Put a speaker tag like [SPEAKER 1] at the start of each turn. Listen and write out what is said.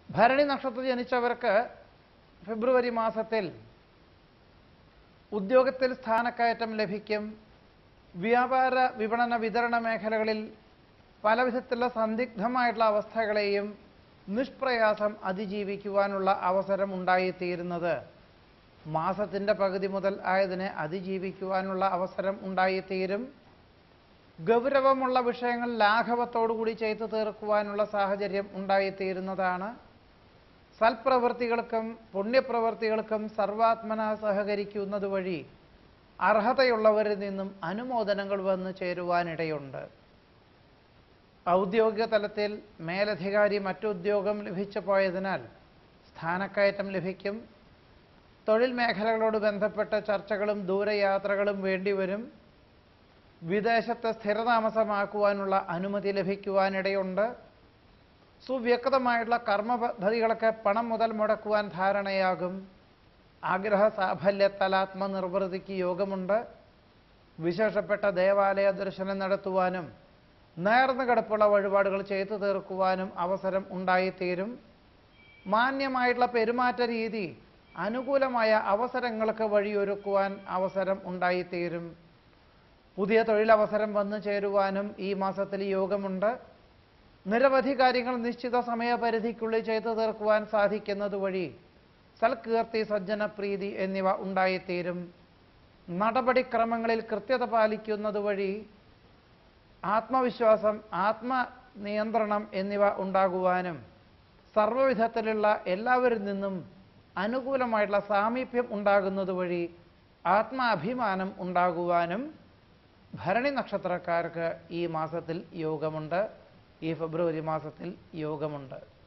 [SPEAKER 1] ഭരണി നക്ഷത്രത്തിൽ ജനിച്ചവർക്ക് ഫെബ്രുവരി മാസത്തിൽ ഉദ്യോഗത്തിൽ സ്ഥാനക്കയറ്റം ലഭിക്കും വ്യാപാര വിപണന വിതരണ മേഖലകളിൽ പലവിധത്തിലുള്ള സന്ദിഗ്ധമായിട്ടുള്ള അവസ്ഥകളെയും നിഷ്പ്രയാസം അതിജീവിക്കുവാനുള്ള അവസരം ഉണ്ടായിത്തീരുന്നത് മാസത്തിൻ്റെ പകുതി മുതൽ ആയതിനെ അതിജീവിക്കുവാനുള്ള അവസരം ഉണ്ടായിത്തീരും ഗൗരവമുള്ള വിഷയങ്ങൾ ലാഘവത്തോടുകൂടി ചെയ്തു തീർക്കുവാനുള്ള സാഹചര്യം ഉണ്ടായിത്തീരുന്നതാണ് സൽപ്രവൃത്തികൾക്കും പുണ്യപ്രവൃത്തികൾക്കും സർവാത്മന സഹകരിക്കുന്നത് വഴി അർഹതയുള്ളവരിൽ നിന്നും അനുമോദനങ്ങൾ വന്നു ചേരുവാനിടയുണ്ട് ഔദ്യോഗിക തലത്തിൽ മേലധികാരി മറ്റുദ്യോഗം ലഭിച്ചു പോയതിനാൽ സ്ഥാനക്കയറ്റം ലഭിക്കും തൊഴിൽ മേഖലകളോട് ബന്ധപ്പെട്ട ചർച്ചകളും ദൂരയാത്രകളും വേണ്ടിവരും വിദേശത്ത് സ്ഥിരതാമസമാക്കുവാനുള്ള അനുമതി ലഭിക്കുവാനിടയുണ്ട് സുവ്യക്തമായിട്ടുള്ള കർമ്മ പദ്ധതികളൊക്കെ പണം മുതൽ മുടക്കുവാൻ ധാരണയാകും ആഗ്രഹ സാഫല്യത്താൽ ആത്മനിർവൃതിക്ക് യോഗമുണ്ട് വിശേഷപ്പെട്ട ദേവാലയ ദർശനം നടത്തുവാനും നേർന്നു കിടപ്പുള്ള വഴിപാടുകൾ ചെയ്തു തീർക്കുവാനും അവസരം ഉണ്ടായിത്തീരും മാന്യമായിട്ടുള്ള പെരുമാറ്റ രീതി അനുകൂലമായ അവസരങ്ങൾക്ക് വഴിയൊരുക്കുവാൻ അവസരം ഉണ്ടായിത്തീരും പുതിയ തൊഴിലവസരം വന്നു ചേരുവാനും ഈ മാസത്തിൽ യോഗമുണ്ട് നിരവധി കാര്യങ്ങൾ നിശ്ചിത സമയപരിധിക്കുള്ളിൽ ചെയ്തു തീർക്കുവാൻ സാധിക്കുന്നത് വഴി സൽകീർത്തി സജ്ജനപ്രീതി എന്നിവ ഉണ്ടായിത്തീരും നടപടിക്രമങ്ങളിൽ കൃത്യത പാലിക്കുന്നത് വഴി ആത്മവിശ്വാസം ആത്മനിയന്ത്രണം എന്നിവ ഉണ്ടാകുവാനും സർവ്വവിധത്തിലുള്ള എല്ലാവരിൽ നിന്നും അനുകൂലമായിട്ടുള്ള സാമീപ്യം ഉണ്ടാകുന്നത് വഴി ആത്മാഭിമാനം ഉണ്ടാകുവാനും ഭരണി നക്ഷത്രക്കാർക്ക് ഈ മാസത്തിൽ യോഗമുണ്ട് ഈ ഫെബ്രുവരി മാസത്തിൽ യോഗമുണ്ട്